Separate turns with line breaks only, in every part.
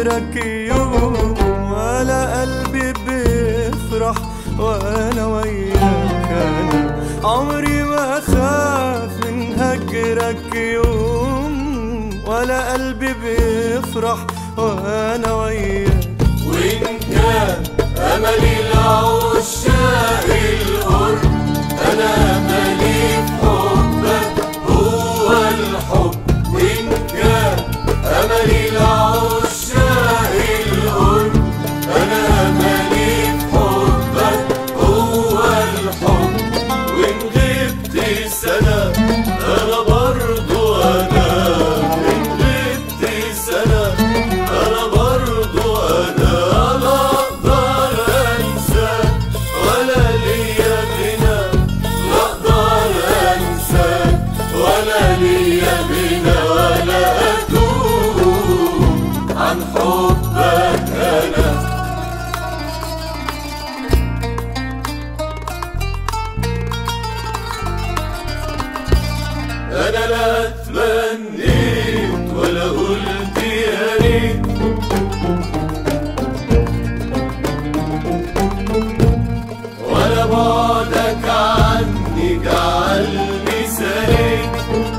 هجرك يوم ولا قلبي بيفرح وانا وياك انا عمري ما خاف من هجرك يوم ولا قلبي بيفرح وانا وياك
وإن كان أملي العشاق القرب أنا أملي في حبك هو الحب وإن كان أملي العشاق القرب أنا أملي في حبك هو الحب وإن غبت سنة أنا برضو أنا إن غبت سنة أنا برضو أنا لا أقدر أنساك ولا ليا غنى لا أقدر أنساك ولا ليا غنى ولا أتوب عن حبك أنا أنا لا تمنيت ولا قلت يا ريت ولا بعدك عني جعلني سريت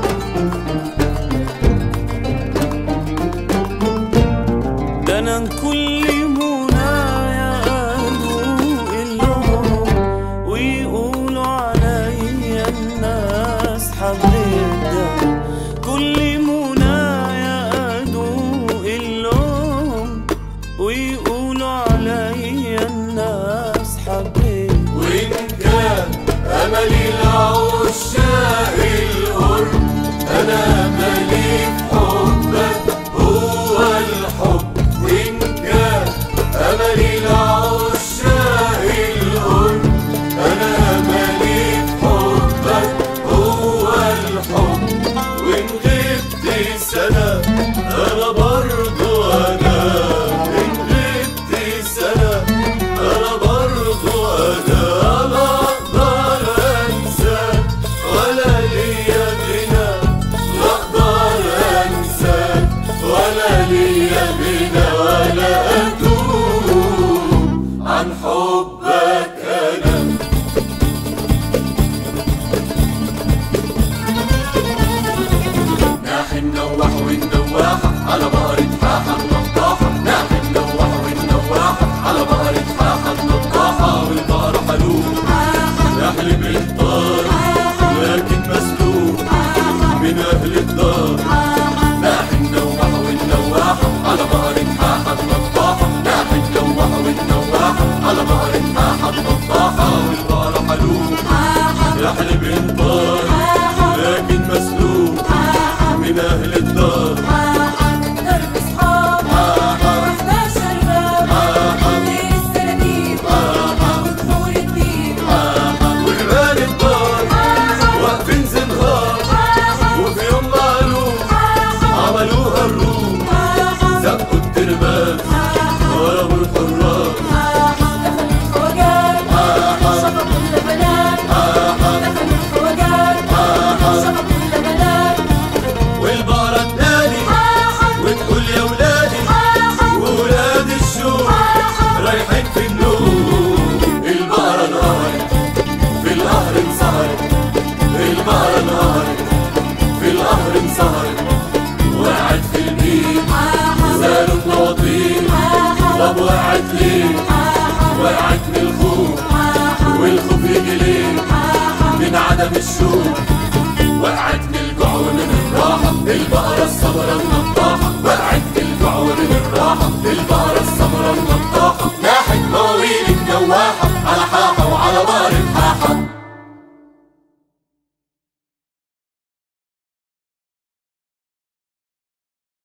ده انا كل منايا ادوق اللون ويقولوا عليا الناس حبيت ده كل منايا ادوق اللون ويقولوا عليا الناس حبيت
وإن كان أملي العشاق القرب أنا أملي في حبك هو الحب وإن كان أملي العشاق القرب أنا أملي في حبك هو الحب وإن غبت سنة أنا برضو أنا إن غبت سنة أنا برضو أنا لا أقدر أنساك ولا ليا غنى لا أقدر أنساك ولا ليا غنى ولا أتوب عن حبك أنا ناحي النواح والنواحة على بقر حاحة النطاحة ناحي النواح والنواحة على بقر حاحة النطاحة والبقر حلوب يحلب الطار لكن مسلوب من أهل الدار ناحي النواح والنواحة على بقر حاحة النطاحة ناحي النواح والنواحة على بقر حاحة النطاحة والبقر حلوب يحلب الطار لكن مسلوب من أهل الدار
درب صحاب واحنا شرباب غير السراديب وبحور الديب
ورمال الدار واقفين زنهار وفي يوم معلوم عملوها الروم زقوا التربان ضربوا الحراس
دخل الخواجات شفطوا اللبنات دخل الخواجات شفطوا اللبنات
والبقرة تنادي وتقول يا ولادي وولاد الشوق رايحين في النوم البقرة نهارت في القهر انسهرت البقرة نهارت في القهر انسهرت وقعت في البيت زالوا الطواطير طب وقعت ليه وقعت من الخوف والخوف يجي ليه من عدم الشوق وقعت من الجوع ومن الراحة البقرة الصبرة النطاحة وقعت من الجوع ومن الراحة البقرة